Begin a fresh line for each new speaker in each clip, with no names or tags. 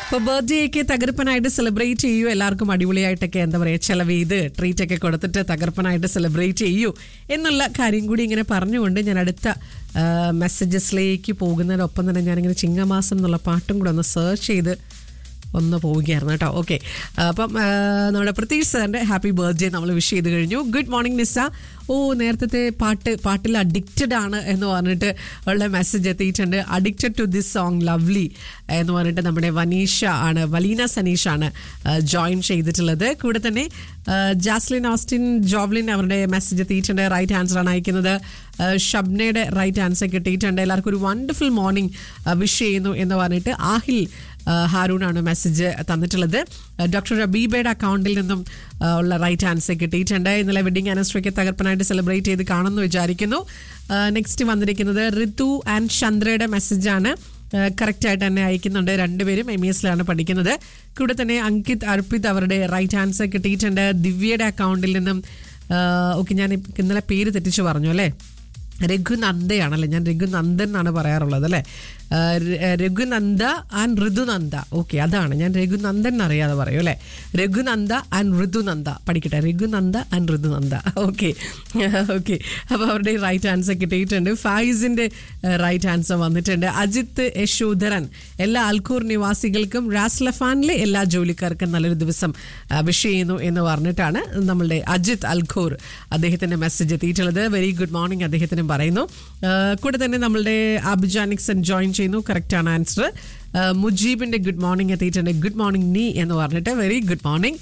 ഇപ്പൊ ബർത്ത്ഡേ ഒക്കെ തകർപ്പനായിട്ട് സെലിബ്രേറ്റ് ചെയ്യൂ എല്ലാവർക്കും അടിപൊളിയായിട്ടൊക്കെ എന്താ പറയുക ചെലവ് ചെയ്ത് ട്രീറ്റ് ഒക്കെ കൊടുത്തിട്ട് തകർപ്പനായിട്ട് സെലിബ്രേറ്റ് ചെയ്യൂ എന്നുള്ള കാര്യം കൂടി ഇങ്ങനെ പറഞ്ഞുകൊണ്ട് ഞാൻ അടുത്ത മെസ്സേജസിലേക്ക് പോകുന്നതിനൊപ്പം തന്നെ ഞാനിങ്ങനെ ചിങ്ങമാസം എന്നുള്ള പാട്ടും കൂടെ ഒന്ന് സെർച്ച് ചെയ്ത് ഒന്ന് പോവുകയായിരുന്നു കേട്ടോ ഓക്കെ അപ്പം ആ, നമ്മുടെ പ്രതീഷ് സാറിന്റെ ഹാപ്പി ബർത്ത്ഡേ നമ്മൾ വിഷ് ചെയ്ത് കഴിഞ്ഞു ഗുഡ് മോർണിംഗ് നിസ ഓ നേരത്തെ പാട്ട് പാട്ടിൽ അഡിക്റ്റഡ് ആണ് എന്ന് പറഞ്ഞിട്ട് ഉള്ള മെസ്സേജ് എത്തിയിട്ടുണ്ട് addicted to this song lovely എന്ന് പറഞ്ഞിട്ട് നമ്മുടെ വനീഷ ആണ് വലീന സനീഷ് ആണ് ജോയിൻ ചെയ്തിട്ടുള്ളത് കൂടെ തന്നെ ആ, ജാസ്ലിൻ ഓസ്റ്റിൻ ജോവ്ലിൻ അവരുടെ മെസ്സേജ് എത്തിയിട്ടുണ്ട് റൈറ്റ് ആൻസർ ആണ് അയക്കുന്നത് ആ, ഷബ്നയുടെ റൈറ്റ് ആൻസർ കിട്ടിയിട്ടുണ്ട് എല്ലാവർക്കും ഒരു വണ്ടർഫുൾ മോർണിംഗ് വിഷ് ചെയ്യുന്നു എന്ന് പറഞ്ഞിട്ട് ആഹിൽ ആ, ഹാരൂണാണ് മെസ്സേജ് തന്നിട്ടുള്ളത് ആ, ഡോക്ടർ റബീബയുടെ അക്കൗണ്ടിൽ നിന്നും ആ, ഉള്ള റൈറ്റ് ആൻസർ കിട്ടിയിട്ടുണ്ട് ഇന്നലെ വെഡിങ് ആനിവേഴ്സറിക്ക് തകർപ്പനായിട്ട് സെലിബ്രേറ്റ് ചെയ്ത് കാണുമെന്ന് വിചാരിക്കുന്നു നെക്സ്റ്റ് വന്നിരിക്കുന്നത് ഋതു ആൻഡ് ചന്ദ്രയുടെ മെസ്സേജാണ് കറക്റ്റ് ആയിട്ട് തന്നെ അയക്കുന്നുണ്ട് രണ്ടുപേരും എം എസിലാണ് പഠിക്കുന്നത് കൂടെ തന്നെ അങ്കിത് അർപ്പിത് അവരുടെ റൈറ്റ് ആൻസർ കിട്ടിയിട്ടുണ്ട് ദിവ്യയുടെ അക്കൗണ്ടിൽ നിന്നും ഓക്കെ ഞാൻ ഇപ്പ- ഇന്നലെ പേര് തെറ്റിച്ച് പറഞ്ഞു അല്ലേ രഘുനന്ദയാണല്ലേ ഞാൻ രഘുനന്ദൻ എന്നാണ് പറയാറുള്ളത് അല്ലേ ആ, ര- രഘുനന്ദ ആൻഡ് ഋതുനന്ദ ഓക്കെ അതാണ് ഞാൻ രഘുനന്ദൻ എന്നറിയാതെ പറയും അല്ലേ രഘുനന്ദ ആൻഡ് ഋതുനന്ദ പഠിക്കട്ടെ Raghunanda and Rithunanda okay okay അപ്പോൾ അവരുടെ റൈറ്റ് ആൻസർ കിട്ടിയിട്ടുണ്ട് ഫായിസിന്റെ റൈറ്റ് ആൻസർ വന്നിട്ടുണ്ട് അജിത്ത് യശോധരൻ എല്ലാ അൽക്കൂർ നിവാസികൾക്കും റാസ്ലഫാനിലെ എല്ലാ ജോലിക്കാർക്കും നല്ലൊരു ദിവസം വിഷ് ചെയ്യുന്നു എന്ന് പറഞ്ഞിട്ടാണ് നമ്മളുടെ അജിത് അൽഖൂർ അദ്ദേഹത്തിന്റെ മെസ്സേജ് എത്തിയിട്ടുള്ളത് വെരി ഗുഡ് മോർണിംഗ് അദ്ദേഹത്തിനും പറയുന്നു ആ, കൂടെ തന്നെ നമ്മളുടെ അബ്ജാനിക്സൺ ജോയിൻ ചെയ്യുന്നു കറക്റ്റ് ആണ് ആൻസർ മുജീബിന്റെ ഗുഡ് മോർണിംഗ് എത്തിയിട്ടുണ്ട് ഗുഡ് മോർണിംഗ് നീ എന്ന് പറഞ്ഞിട്ട് വെരി ഗുഡ് മോർണിംഗ്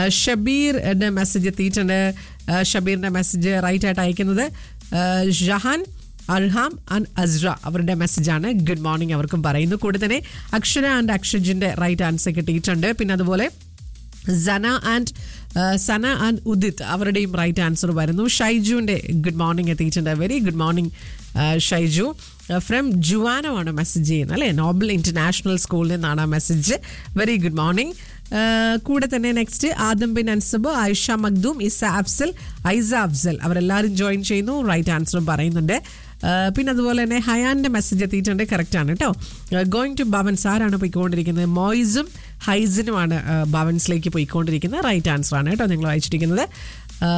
ഷബീറിന്റെ മെസ്സേജ് എത്തിയിട്ടുണ്ട് ആ, ഷബീറിന്റെ മെസ്സേജ് റൈറ്റ് ആയിട്ട് അയക്കുന്നത് ആ, ജഹാൻ അർഹാം ആൻഡ് അസ്ര അവരുടെ മെസ്സേജാണ് ഗുഡ് മോർണിംഗ് അവർക്കും പറയുന്നു കൂടെ തന്നെ അക്ഷര ആൻഡ് അക്ഷജിന്റെ റൈറ്റ് ആൻസർ കിട്ടിയിട്ടുണ്ട് പിന്നെ അതുപോലെ സന ആൻഡ് സന ആൻഡ് ഉദിത് അവരുടെയും റൈറ്റ് ആൻസർ വരുന്നു ഷൈജുവിൻ്റെ ഗുഡ് മോർണിംഗ് എത്തിയിട്ടുണ്ട് very good morning Shaiju from ജുവാനോ ആണ് മെസ്സേജ് ചെയ്യുന്നത് അല്ലേ നോബൽ ഇന്റർനാഷണൽ സ്കൂളിൽ നിന്നാണ് ആ മെസ്സേജ് വെരി ഗുഡ് മോർണിംഗ് കൂടെ തന്നെ നെക്സ്റ്റ് ആദം ബിൻ അൻസബ് ആയിഷ മഖ്ദൂം ഇസ അഫ്സൽ ഐസ അഫ്സൽ അവരെല്ലാവരും ജോയിൻ ചെയ്യുന്നു റൈറ്റ് ആൻസറും പറയുന്നുണ്ട് ആ, പിന്നെ അതുപോലെ തന്നെ ഹയാന്റെ മെസ്സേജ് എത്തിയിട്ടുണ്ട് കറക്റ്റ് ആണ് കേട്ടോ ഗോയിങ് ടു ഭവൻസ് ആരാണ് പോയിക്കൊണ്ടിരിക്കുന്നത് മോയിസും ഹൈസിനുമാണ് ആ, ഭവൻസിലേക്ക് പോയിക്കൊണ്ടിരിക്കുന്നത് റൈറ്റ് ആൻസർ ആണ് കേട്ടോ നിങ്ങൾ വായിച്ചിരിക്കുന്നത് ആ,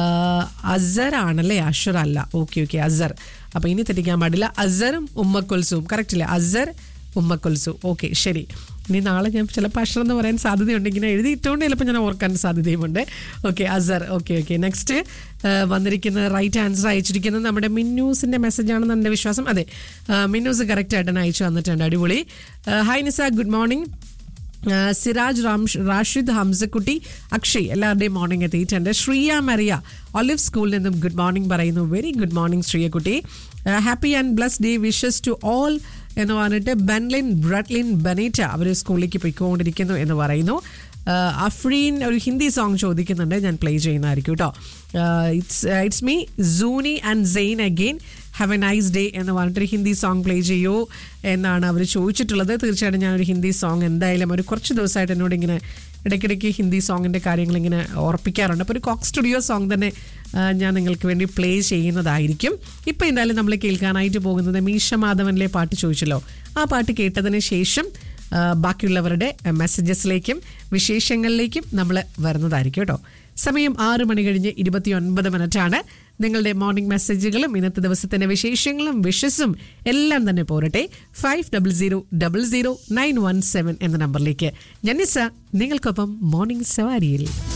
അസർ ആണല്ലേ അഷർ അല്ല ഓക്കെ ഓക്കെ അസർ അപ്പൊ ഇനി തെറ്റിക്കാൻ പാടില്ല അസറും ഉമ്മക്കുൽസും കറക്റ്റ് അല്ലേ അസർ ഉമ്മക്കുൽസു ഓക്കെ ശരി ഇനി നാളെ ഞാൻ ചിലപ്പോൾ അഷർ എന്ന് പറയാൻ സാധ്യതയുണ്ട് ഇങ്ങനെ എഴുതിയിട്ടുകൊണ്ട് ചിലപ്പോൾ ഞാൻ ഓർക്കാൻ സാധ്യതയുമുണ്ട് okay Azar okay okay next വന്നിരിക്കുന്നത് റൈറ്റ് ആൻസർ അയച്ചിരിക്കുന്നത് നമ്മുടെ മിന്നൂസിന്റെ മെസ്സേജ് ആണെന്ന് എൻ്റെ വിശ്വാസം അതെ ആ, മിന്നൂസ് കറക്റ്റ് ആയിട്ട് തന്നെ അയച്ചു വന്നിട്ടുണ്ട് അടിപൊളി ഹായ് നിസ ഗുഡ് മോർണിംഗ് ആ, സിറാജ് റാം റാഷിദ് ഹംസക്കുട്ടി അക്ഷയ് എല്ലാവരുടെയും മോർണിംഗ് എത്തിയിട്ടുണ്ട് ശ്രീയ മറിയ ഒലിവ് സ്കൂളിൽ നിന്നും ഗുഡ് മോർണിംഗ് പറയുന്നു വെരി ഗുഡ് മോർണിംഗ് ശ്രീയക്കുട്ടി happy and bless day wishes to all എന്ന് പറഞ്ഞിട്ട് ബെൻലിൻ ബ്രട്ലിൻ ബനീറ്റ അവർ സ്കൂളിലേക്ക് പോയിക്കൊണ്ടിരിക്കുന്നു എന്ന് പറയുന്നു ആ, അഫ്രീൻ ഒരു ഹിന്ദി സോങ് ചോദിക്കുന്നുണ്ട് ഞാൻ പ്ലേ ചെയ്യുന്നതായിരിക്കും കേട്ടോ it's it's me Sooni and Zain again have a nice day എന്ന് പറഞ്ഞിട്ടൊരു ഹിന്ദി സോങ് പ്ലേ ചെയ്യൂ എന്നാണ് അവർ ചോദിച്ചിട്ടുള്ളത് തീർച്ചയായിട്ടും ഞാനൊരു ഹിന്ദി സോങ് എന്തായാലും ഒരു കുറച്ച് ദിവസമായിട്ട് എന്നോട് ഇങ്ങനെ ഇടയ്ക്കിടയ്ക്ക് ഹിന്ദി സോങ്ങിൻ്റെ കാര്യങ്ങൾ ഇങ്ങനെ ഓർപ്പിക്കാറുണ്ട് അപ്പോൾ ഒരു കോക്ക് സ്റ്റുഡിയോ സോങ് തന്നെ ആ, ഞാൻ നിങ്ങൾക്ക് വേണ്ടി പ്ലേ ചെയ്യുന്നതായിരിക്കും ഇപ്പോൾ എന്തായാലും നമ്മൾ കേൾക്കാനായിട്ട് പോകുന്നത് മീശ മാധവനിലെ പാട്ട് ചോദിച്ചല്ലോ ആ പാട്ട് കേട്ടതിന് ശേഷം ആ, ബാക്കിയുള്ളവരുടെ മെസ്സേജസിലേക്കും വിശേഷങ്ങളിലേക്കും നമ്മൾ വരുന്നതായിരിക്കും കേട്ടോ സമയം ആറ് മണി കഴിഞ്ഞ് ഇരുപത്തി ഒൻപത് മിനിറ്റാണ് നിങ്ങളുടെ മോർണിംഗ് മെസ്സേജുകളും ഇന്നത്തെ ദിവസത്തിന്റെ വിശേഷങ്ങളും വിഷസും എല്ലാം തന്നെ പോരട്ടെ five double zero double zero nine one seven എന്ന നമ്പറിലേക്ക് ജനിസ നിങ്ങൾക്കൊപ്പം മോർണിംഗ് സവാരിയിൽ